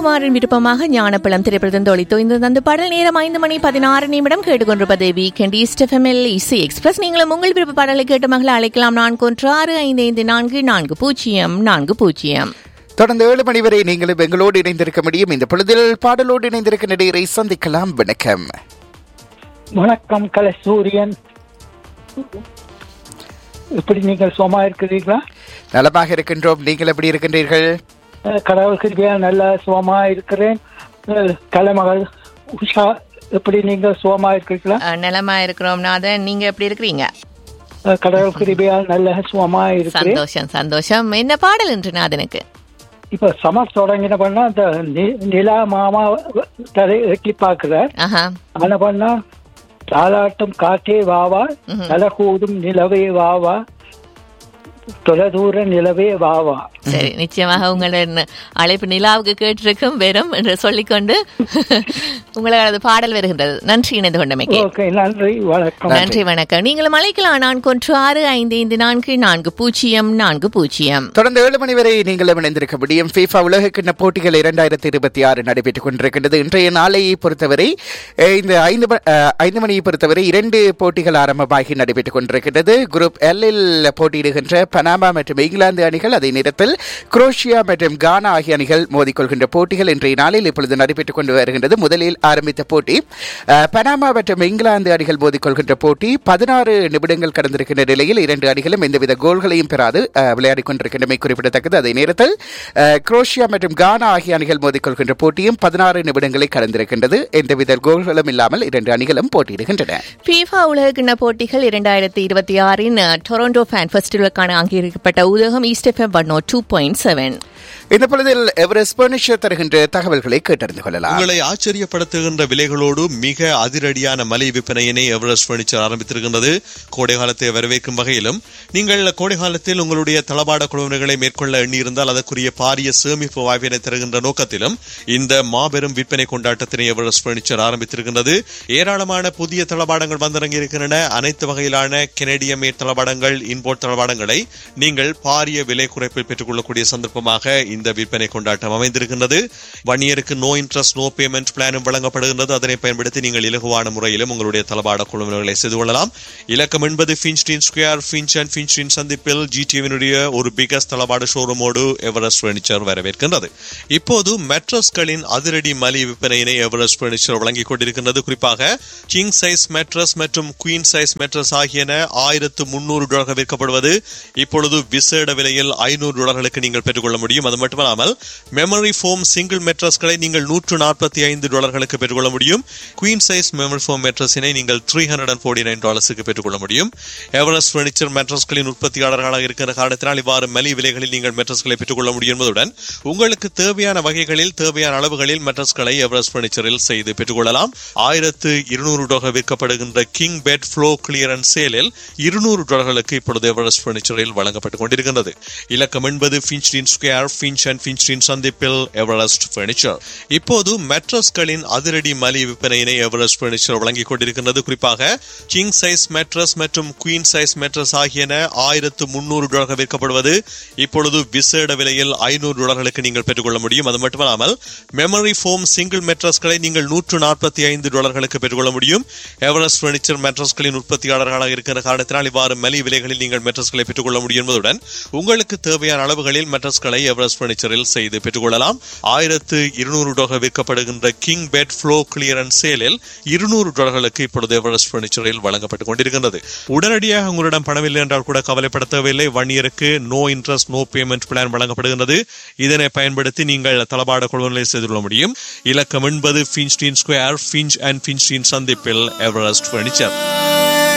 சுகுமாரின் விருப்பமாக ஞானப்பழம் திரைப்படத்தின் தொழித்தோ இந்த அந்த பாடல் நேரம் ஐந்து மணி பதினாறு நிமிடம் கேட்டுக்கொண்டிருப்பது வீக்கெண்ட் ஈஸ்ட் எஃப்எம்எல் இசி எக்ஸ்பிரஸ் நீங்களும் உங்கள் விருப்ப பாடலை கேட்டு மகளை அழைக்கலாம் நான்கு ஒன்று ஆறு ஐந்து ஐந்து நான்கு நான்கு பூஜ்ஜியம் நான்கு பூஜ்ஜியம் தொடர்ந்து ஏழு மணி வரை நீங்களும் எங்களோடு இணைந்திருக்க முடியும் இந்த பொழுதில் பாடலோடு இணைந்திருக்க நடிகரை சந்திக்கலாம் வணக்கம் வணக்கம் கலைசூரியன் எப்படி நீங்கள் சுகமா இருக்கிறீர்களா நலமாக இருக்கின்றோம் நீங்கள் எப்படி இருக்கின்றீர்கள் அஹ் கடவுள் கிருபையா நல்ல சுகமா இருக்கிறேன் அஹ் கலைமகள் உஷா எப்படி நீங்கள் சுகமா இருக்கிறீர்களா அஹ், நலமா இருக்கிறோம் நாதன் நீங்க எப்படி இருக்கிறீங்க அஹ் கடவுள் கிருபையால் நல்ல சுகமா இருக்கிறேன் சந்தோஷம் சந்தோஷம் என்ன பாடல் என்று நாதனுக்கு இப்ப சமர் தொடங்கின பண்ணா இந்த நி- நிலா மாமா தலை எட்டி பார்க்கிறார் ஆஹா ஆன பண்ணா தாலாட்டம் காற்றே வாவா தலகூடும் நிலவே வாவா தொலைதூர நிலவே வாவா சரி நிச்சயமாக உங்களோட அழைப்பு நிலாவுக்கு கேட்டிருக்கும் வெறும் என்று சொல்லிக்கொண்டு உங்களது பாடல் வருகின்றது நன்றி இணைந்து கொண்டமைக்கு ஓகே நன்றி வணக்கம் நன்றி வணக்கம் நீங்களும் அழைக்கலாம் நான்கு ஒன்று ஆறு ஐந்து ஐந்து நான்கு நான்கு பூஜ்ஜியம் நான்கு பூஜ்ஜியம் தொடர்ந்து ஏழு மணி வரை நீங்களும் இணைந்திருக்க முடியும் FIFA உலகக்கிண்ண போட்டிகள் இரண்டாயிரத்தி இருபத்தி ஆறு நடைபெற்றுக் கொண்டிருக்கின்றது இன்றைய நாளையை பொறுத்தவரை அஹ், இந்த ஐந்து ம- அஹ், ஐந்து மணியை பொறுத்தவரை இரண்டு போட்டிகள் ஆரம்பமாகி நடைபெற்றுக் கொண்டிருக்கின்றது குரூப் எல்லில் போட்டியிடுகின்ற பனாமா மற்றும் இங்கிலாந்து அணிகள் அதே நேரத்தில் குரோஷியா மற்றும் கானா ஆகிய அணிகள் மோதிக்கொள்கின்ற போட்டிகள் இன்றைய நாளில் இப்பொழுது நடைபெற்றுக் கொண்டு வருகின்றது முதலில் ஆரம்பித்த போட்டி அஹ், பனாமா மற்றும் இங்கிலாந்து அணிகள் மோதிக்கொள்கின்ற போட்டி பதினாறு நிமிடங்கள் கடந்திருக்கின்ற நிலையில் இரண்டு அணிகளும் எந்தவித கோல்களையும் பெறாது அஹ், விளையாடிக் கொண்டிருக்கின்றமை குறிப்பிடத்தக்கது அதே நேரத்தில் அஹ், குரோஷியா மற்றும் கானா ஆகிய அணிகள் மோதிக்கொள்கின்ற போட்டியும் பதினாறு நிமிடங்களை கடந்திருக்கின்றது எந்தவித கோல்களும் இல்லாமல் இரண்டு அணிகளும் போட்டியிடுகின்றன ஃபீஃபா உலகக்கிண்ண போட்டிகள் இரண்டாயிரத்தி இருபத்தி ஆறின் டொரண்டோ ஃபேன் ஃபெஸ்டிவலுக்கான அங்கீகரிக்கப்பட்ட ஊடகம் East FM one two point seven இந்த பொழுதில் எவரெஸ்ட் பர்னிச்சர் தருகின்ற தகவல்களை கேட்டறிந்து கொள்ளலாம் உங்களை ஆச்சரியப்படுத்துகின்ற விலைகளோடு மிக அதிரடியான மலை விற்பனையினை எவரெஸ்ட் பர்னிச்சர் ஆரம்பித்திருக்கின்றது கோடை காலத்தை வரவேற்கும் வகையிலும் நீங்கள் கோடை காலத்தில் உங்களுடைய தளபாட குழுவினர்களை மேற்கொள்ள எண்ணியிருந்தால் அதற்குரிய பாரிய சேமிப்பு வாய்ப்பினை தருகின்ற நோக்கத்திலும் இந்த மாபெரும் விற்பனை கொண்டாட்டத்தினை எவரெஸ்ட் பர்னிச்சர் ஆரம்பித்திருக்கின்றது ஏராளமான புதிய தளபாடங்கள் வந்திறங்கி இருக்கின்றன அனைத்து வகையிலான கெனடிய மேட் தளபாடங்கள் இன்போர்ட் தளபாடங்களை நீங்கள் பாரிய விலை குறைப்பில் பெற்றுக்கொள்ளக்கூடிய சந்தர்ப்பமாக இந்த விற்பனை கொண்டாட்டம் அமைந்திருக்கின்றது வன்னியருக்கு நோ இன்ட்ரெஸ்ட் நோ பேமெண்ட் பிளானும் வழங்கப்படுகின்றது அதனை பயன்படுத்தி நீங்கள் இலகுவான முறையிலும் உங்களுடைய தளபாட குழுவினர்களை செய்து கொள்ளலாம் இலக்கம் என்பது Finchdene square Finch and Finchdene சந்திப்பில் ஜிடிவினுடைய ஒரு பிகஸ்ட் தளபாட ஷோரூமோடு எவரெஸ்ட் பர்னிச்சர் வரவேற்கின்றது இப்போது மெட்ரஸ்களின் அதிரடி மலி விற்பனையினை எவரெஸ்ட் பர்னிச்சர் வழங்கிக் கொண்டிருக்கின்றது குறிப்பாக கிங் சைஸ் மெட்ரஸ் மற்றும் குயின் சைஸ் மெட்ரஸ் ஆகியன ஆயிரத்து முன்னூறு டாலர்கள் விற்கப்படுவது இப்பொழுது விசேட விலையில் ஐநூறு டாலர்களுக்கு நீங்கள் பெற்றுக்கொள்ள முடியும் அது மட்டுமல்லாமல் மெமரி ஃபோம் சிங்கிள் மெட்ரஸ்களை நீங்கள் நூற்று நாற்பத்தி ஐந்து டாலர்களுக்கு பெற்றுக்கொள்ள முடியும் குயின் சைஸ் மெமரி ஃபோம் மெட்ரஸினை நீங்கள் three hundred and forty nine டாலர்ஸுக்கு பெற்றுக்கொள்ள முடியும் எவரெஸ்ட் ஃபர்னிச்சர் மெட்ரஸ்களின் உற்பத்தியாளர்களாக இருக்கிற காரணத்தினால் இவ்வாறு மலி விலைகளில் நீங்கள் மெட்ரஸ்களை பெற்றுக்கொள்ள முடியும் என்பதுடன் உங்களுக்கு தேவையான வகைகளில் தேவையான அளவுகளில் மெட்ரஸ்களை எவரெஸ்ட் ஃபர்னிச்சரில் செய்து பெற்றுக்கொள்ளலாம் ஆயிரத்து இருநூறு டாலர் விற்கப்படுகின்ற கிங் பெட் ஃப்ளோ கிளியரன்ஸ் சேலில் இருநூறு டாலர்களுக்கு இப்பொழுது எவரெஸ்ட் ஃபர்னிச்சரில் வழங்கப்பட்டுக் கொண்டிருக்கின்றது இலக்கம் என்பது Finchdene square Finch and Finchdene சந்திப்பில் எவரெஸ்ட் ஃபர்னிச்சர் இப்போது மெட்ரஸ்களின் அதிரடி மலி விற்பனையினை எவரெஸ்ட் ஃபர்னிச்சர் வழங்கிக் கொண்டிருக்கின்றது குறிப்பாக கிங் சைஸ் மெட்ரஸ் மற்றும் குயின் சைஸ் மெட்ரஸ் ஆகியன ஆயிரத்து முன்னூறு டாலர்கள் விற்கப்படுவது இப்பொழுது விசேட விலையில் ஐநூறு டாலர்களுக்கு நீங்கள் பெற்றுக்கொள்ள முடியும் அது மட்டுமல்லாமல் மெமரி ஃபோம் சிங்கிள் மெட்ரஸ்களை நீங்கள் நூற்று நாற்பத்தி ஐந்து டாலர்களுக்கு பெற்றுக்கொள்ள முடியும் எவரெஸ்ட் ஃபர்னிச்சர் மெட்ரஸ்களின் உற்பத்தியாளர்களாக இருக்கிற காரணத்தினால் இவ்வாறு மலி விலைகளில் நீங்கள் மெட்ரஸ்களை பெற்றுக்கொள்ள முடியும் என்பதுடன் உங்களுக்கு தேவையான அளவுகளில் மெட்ரஸ்களை எவரெஸ்ட் ஃபர்னிச்சரில் செய்து பெற்றுக்கொள்ளலாம் ஆயிரத்து இருநூறு டாலர் விற்கப்படுகின்ற கிங் பெட் ஃப்ளோ கிளியரன்ஸ் சேலில் இருநூறு டாலர்களுக்கு இப்பொழுது எவரெஸ்ட் ஃபர்னிச்சரில் வழங்கப்பட்டுக் கொண்டிருக்கின்றது உடனடியாக உங்களிடம் பணமில்லை என்றால் கூட கவலைப்பட தேவையில்லை ஒன் இயருக்கு no interest no payment plan வழங்கப்படுகின்றது இதனை பயன்படுத்தி நீங்கள் தளபாட கொள்வனை செய்து கொள்ள முடியும் இலக்கம் என்பது Finchdene square Finch and Finchdene சந்திப்பில் எவரெஸ்ட் ஃபர்னிச்சர்